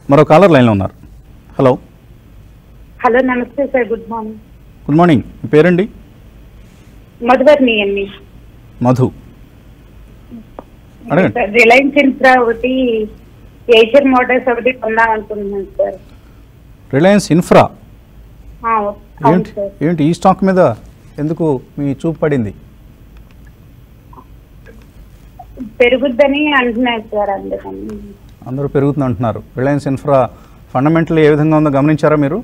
మరో కాలర్ లైన్లో ఉన్నారు హలో హలో నమస్తే sir good morning good morning మీ పేరండి మధువర్ని అండి మధు అడగండి సార్ రిలయన్స్ ఇన్ఫ్రా ఒకటి ఏషియన్ మోటార్స్ ఒకటి కొందాం అనుకుంటున్నాను సార్ రిలయన్స్ ఇన్ఫ్రా ఆ, అవును ఏంటి సార్ ఏంటి ఈ స్టాక్ మీద ఎందుకు మీ చూపు పడింది పెరుగుద్దని అంటున్నారు సార్ అందుకని అందరూ పెరుగుతుంది అంటున్నారు రిలయన్స్ ఇన్ఫ్రా ఫండమెంటల్ ఏ విధంగా ఉందో గమనించారా మీరు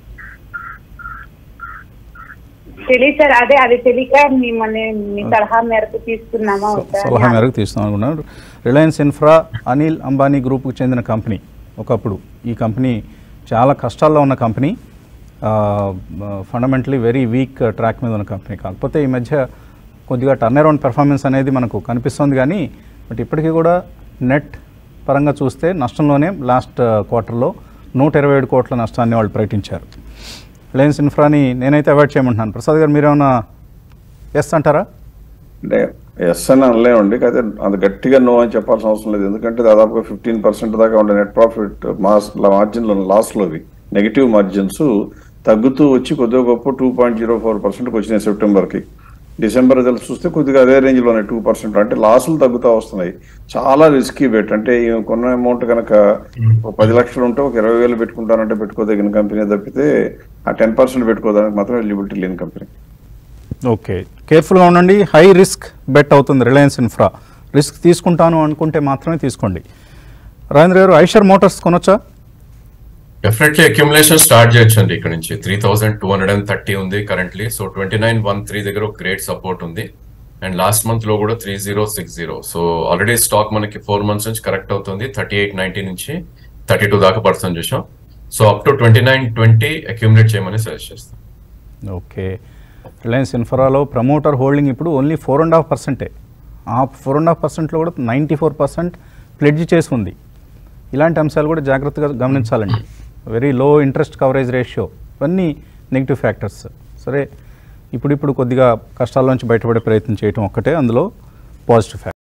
తెలియదు సార్ అదే అది తెలియక మిమ్మల్ని మీ సలహా మేరకు తీసుకున్నామా వద్దా అని సలహా మేరకు తీస్తాం అనుకున్నారు రిలయన్స్ ఇన్ఫ్రా అనిల్ అంబానీ గ్రూప్కి చెందిన కంపెనీ ఒకప్పుడు ఈ కంపెనీ చాలా కష్టాల్లో ఉన్న company fundamentally very weak track మీద ఉన్న కంపెనీ కాకపోతే ఈ మధ్య కొద్దిగా టర్న్ అరౌండ్ పెర్ఫార్మెన్స్ అనేది మనకు కనిపిస్తుంది కానీ బట్ ఇప్పటికీ కూడా నెట్ పరంగా చూస్తే నష్టంలోనే లాస్ట్ క్వార్టర్లో నూట ఇరవై ఏడు కోట్ల నష్టాన్ని వాళ్ళు ప్రకటించారు రిలయన్స్ ఇన్ఫ్రాని నేనైతే అవాయిడ్ చేయమంటున్నాను ప్రసాద్ గారు మీరేమన్నా ఎస్ అంటారా అంటే ఎస్ అని అనలేమండి అయితే అంత గట్టిగా నో అని చెప్పాల్సిన అవసరం లేదు ఎందుకంటే దాదాపుగా ఫిఫ్టీన్ పర్సెంట్ దాకా ఉండే నెట్ ప్రాఫిట్ మాస్ మార్జిన్ లాస్లోవి నెగిటివ్ మార్జిన్స్ తగ్గుతూ వచ్చి కొద్దిగా గొప్ప టూ పాయింట్ జీరో ఫోర్ పర్సెంట్కి వచ్చినాయి సెప్టెంబర్కి డిసెంబర్ రిజల్ట్స్ చూస్తే కొద్దిగా అదే రేంజ్లోనే టూ పర్సెంట్ అంటే లాసులు తగ్గుతూ వస్తున్నాయి చాలా రిస్కీ బెట్ అంటే ఈ కొన్న అమౌంట్ కనుక ఒక పది లక్షలు ఉంటే ఒక ఇరవై వేలు పెట్టుకుంటానంటే పెట్టుకోదగిన కంపెనీ తప్పితే ఆ టెన్ పర్సెంట్ పెట్టుకోవడానికి మాత్రం ఎలిజిబిలిటీ లేని కంపెనీ ఓకే కేర్ఫుల్గా ఉండండి హై రిస్క్ బెట్ అవుతుంది రిలయన్స్ ఇన్ఫ్రా రిస్క్ తీసుకుంటాను అనుకుంటే మాత్రమే తీసుకోండి రాజేంద్ర గారు ఐషర్ మోటార్స్ కొనొచ్చా డెఫినెట్లీ అక్యుములేషన్ స్టార్ట్ చేయొచ్చు అండి ఇక్కడ నుంచి three thousand two hundred and thirty ఉంది currently so twenty nine one three దగ్గర ఒక గ్రేట్ సపోర్ట్ ఉంది అండ్ లాస్ట్ మంత్ లో కూడా three zero six zero so already stock మనకి ఫోర్ మంత్స్ నుంచి కరెక్ట్ అవుతుంది థర్టీ ఎయిట్ నైన్టీ నుంచి థర్టీ టూ దాకా పడుతుంది చూసాం so up to twenty nine twenty accumulate చేయమని సజెస్ట్ చేస్తాం ఓకే రిలయన్స్ ఇన్ఫ్రాలో ప్రమోటర్ హోల్డింగ్ ఇప్పుడు ఓన్లీ ఫోర్ అండ్ హాఫ్ పర్సెంటే ఆ ఫోర్ అండ్ హాఫ్ పర్సెంట్లో కూడా నైంటీ ఫోర్ పర్సెంట్ ప్లెడ్జ్ చేసి ఉంది ఇలాంటి అంశాలు కూడా జాగ్రత్తగా గమనించాలండి very low interest coverage ratio ఇవన్నీ నెగిటివ్ ఫ్యాక్టర్స్ సరే ఇప్పుడిప్పుడు కొద్దిగా కష్టాల నుంచి బయటపడే ప్రయత్నం చేయటం ఒక్కటే అందులో పాజిటివ్ ఫ్యాక్టర్